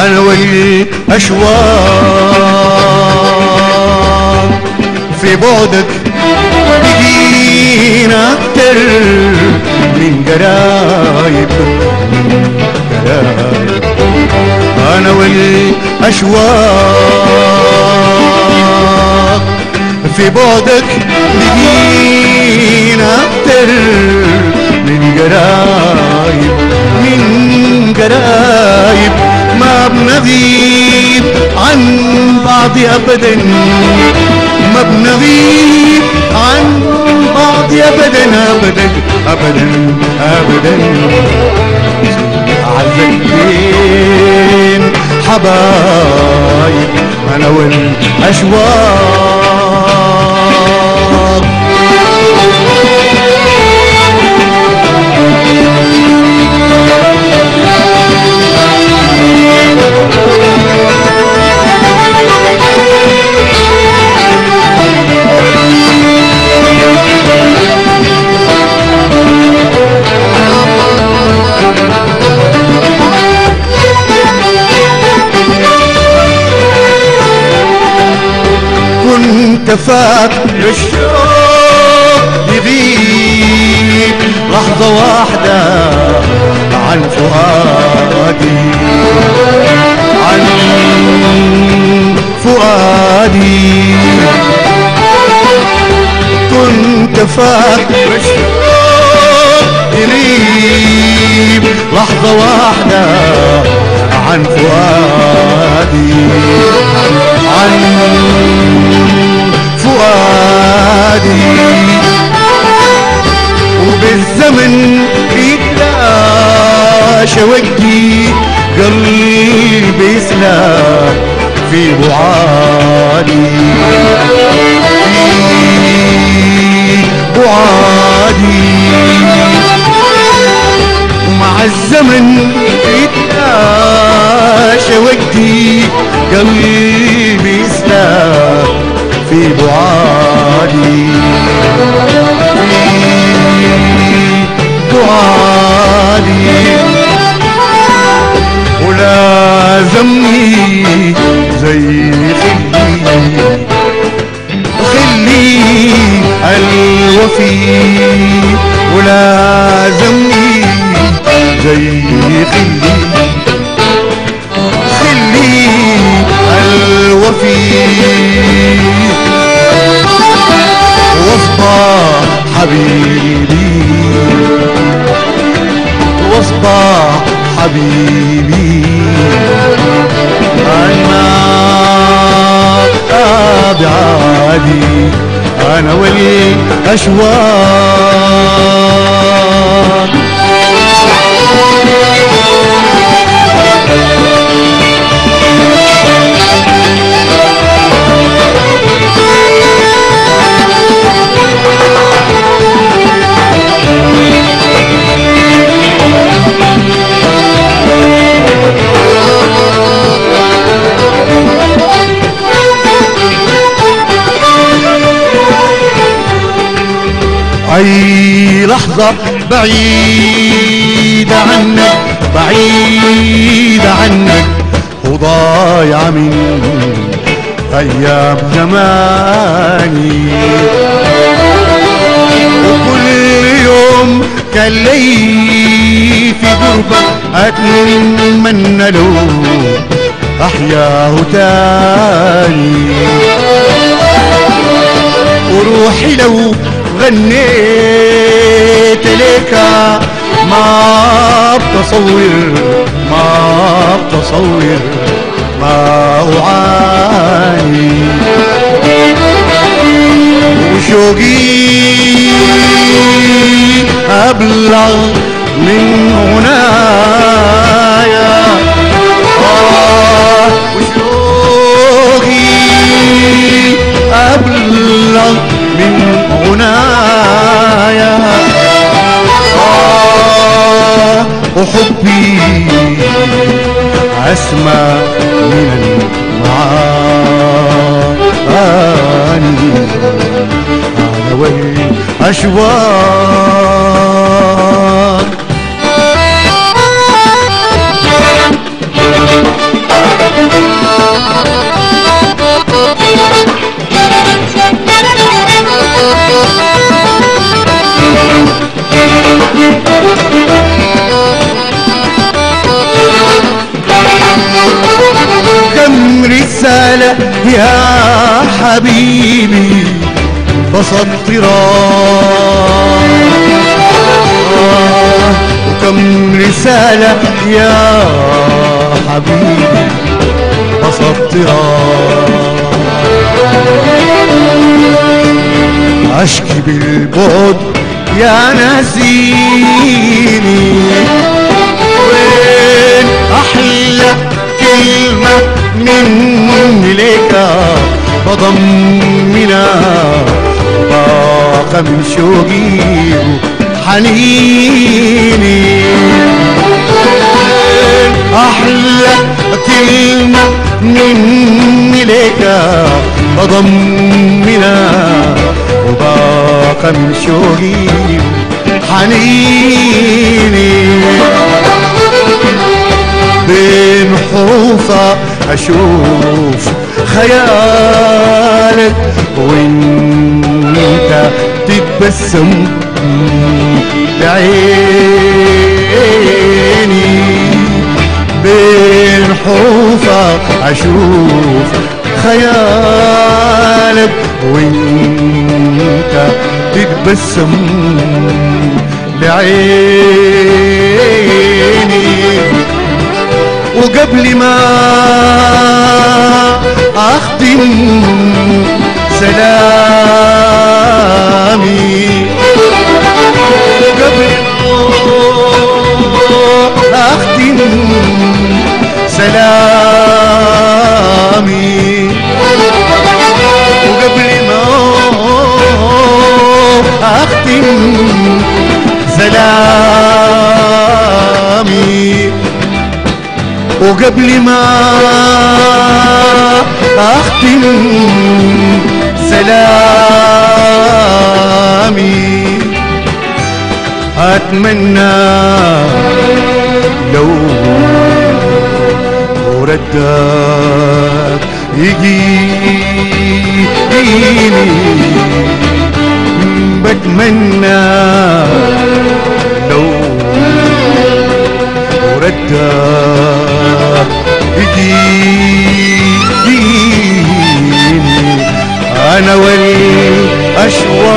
أنا والأشواق في بعدك بقينا أكتر من قرايب قرايب أنا والأشواق في بعدك بقينا أكتر من قرايب من قرايب ما بنغيب عن بعض أبدا ما بنغيب عن بعض أبدا أبدا أبدا أبدا عالذكرين حبايب أنا والأشواق كنت فاكر الشوق يغيب لحظة واحدة عن فؤادي عن فؤادي كنت فاكر الشوق يغيب لحظة واحدة عن فؤادي عن فؤادي وبالزمن بيتلاشى وقتي قلبي يسلك في بعادي في بعادي ومع الزمن بيتلاشى وقتي قلبي يسلك في بعادي في بعادي ولازمني زي خلي خلي الوفي ولازمني زي خلي خلي الوفي واصبح حبيبي واصبح حبيبي أنا بعادي أنا والأشواق أي لحظة بعيدة عنك بعيدة عنك وضايعة من أيام زماني وكل يوم كان لي في قربك أتمنى لو أحياه تاني وروحي لو غنيت لك ما بتصور ما بتصور ما أعاني وشوقي أبلغ من هنايا آه وشوقي أبلغ من هنايا آه وحبي أسمى من المعاني على وجه أشواق رسالة يا حبيبي بسطرها وكم رسالة يا حبيبي بسطرها أشكي بالبعد يا نسيني وين أحلى كلمة مني لك بضمنها باقى من شوقي وحنيني وين أحلى كلمة مني لك بضمنها وباقى من شوقي حنيني بين حروفها اشوف خيالك وانت تتبسم بعيني بين حروفها اشوف خيالك وانت تتبسم لعيني وقبل ما اختم سلامي وقبل ما اختم سلامي وقبل ما اختم سلامي وقبل ما اختم سلامي اتمنى لو ردك يجيني بتمنى لو ردك يجيني انا والاشواق